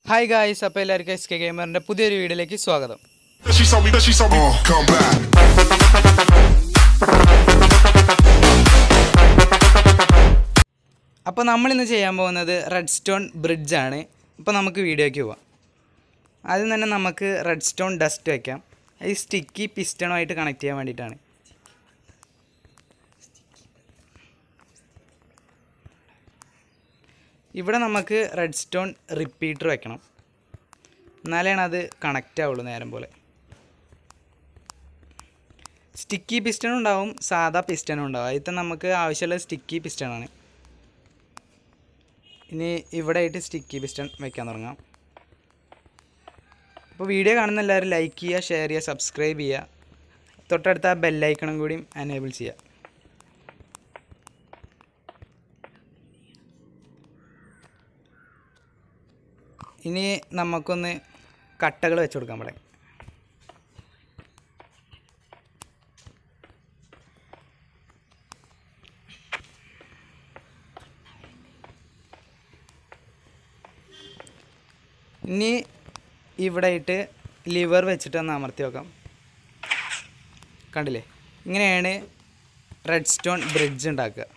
Hi guys അപ്പോൾ എല്ലാവർക്കും S K ഗെയിമറിൻ്റെ പുതിയൊരു വീഡിയോയിലേക്ക് സ്വാഗതം She saw me, she saw me. Uh, come back. അപ്പോൾ നമ്മളിന്ന് ചെയ്യാൻ പോകുന്നത് റെഡ് സ്റ്റോൺ ബ്രിഡ്ജാണ് അപ്പോൾ നമുക്ക് വീഡിയോയ്ക്ക് പോവാം ആദ്യം തന്നെ നമുക്ക് റെഡ് സ്റ്റോൺ ഡസ്റ്റ് വയ്ക്കാം ഈ സ്റ്റിക്കി പിസ്റ്റണുമായിട്ട് കണക്ട് ചെയ്യാൻ വേണ്ടിയിട്ടാണ് ഇവിടെ നമുക്ക് റെഡ് സ്റ്റോൺ റിപ്പീറ്റർ വെക്കണം എന്നാലാണ് അത് കണക്റ്റ് ആവുള്ളൂ നേരം പോലെ സ്റ്റിക്കി പിസ്റ്റൺ ഉണ്ടാവും സാധാ പിസ്റ്റണും ഉണ്ടാവും അതിൽ നമുക്ക് ആവശ്യമുള്ള സ്റ്റിക്കി പിസ്റ്റണാണ് ഇനി ഇവിടെ ആയിട്ട് സ്റ്റിക്കി പിസ്റ്റൺ വെക്കാൻ തുടങ്ങാം അപ്പോൾ വീഡിയോ കാണുന്ന എല്ലാവരും ലൈക്ക് ചെയ്യുക ഷെയർ ചെയ്യുക സബ്സ്ക്രൈബ് ചെയ്യുക തൊട്ടടുത്ത ആ ബെല്ലൈക്കണം കൂടിയും എനേബിൾ ചെയ്യുക ഇനി നമുക്കൊന്ന് കട്ടകൾ വെച്ച് കൊടുക്കാം ഇവിടെ ഇനി ഇവിടെ ഇട്ട് ലിവർ വെച്ചിട്ട് ഒന്ന് അമർത്തി വെക്കാം കണ്ടില്ലേ ഇങ്ങനെയാണ് റെഡ് സ്റ്റോൺ ബ്രിഡ്ജ് ഉണ്ടാക്കുക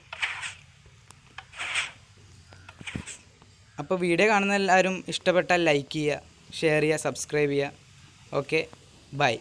അപ്പോൾ വീഡിയോ കാണുന്ന എല്ലാവരും ഇഷ്ടപ്പെട്ടാൽ ലൈക്ക് ചെയ്യുക ഷെയർ ചെയ്യുക സബ്സ്ക്രൈബ് ചെയ്യുക ഓക്കെ ബൈ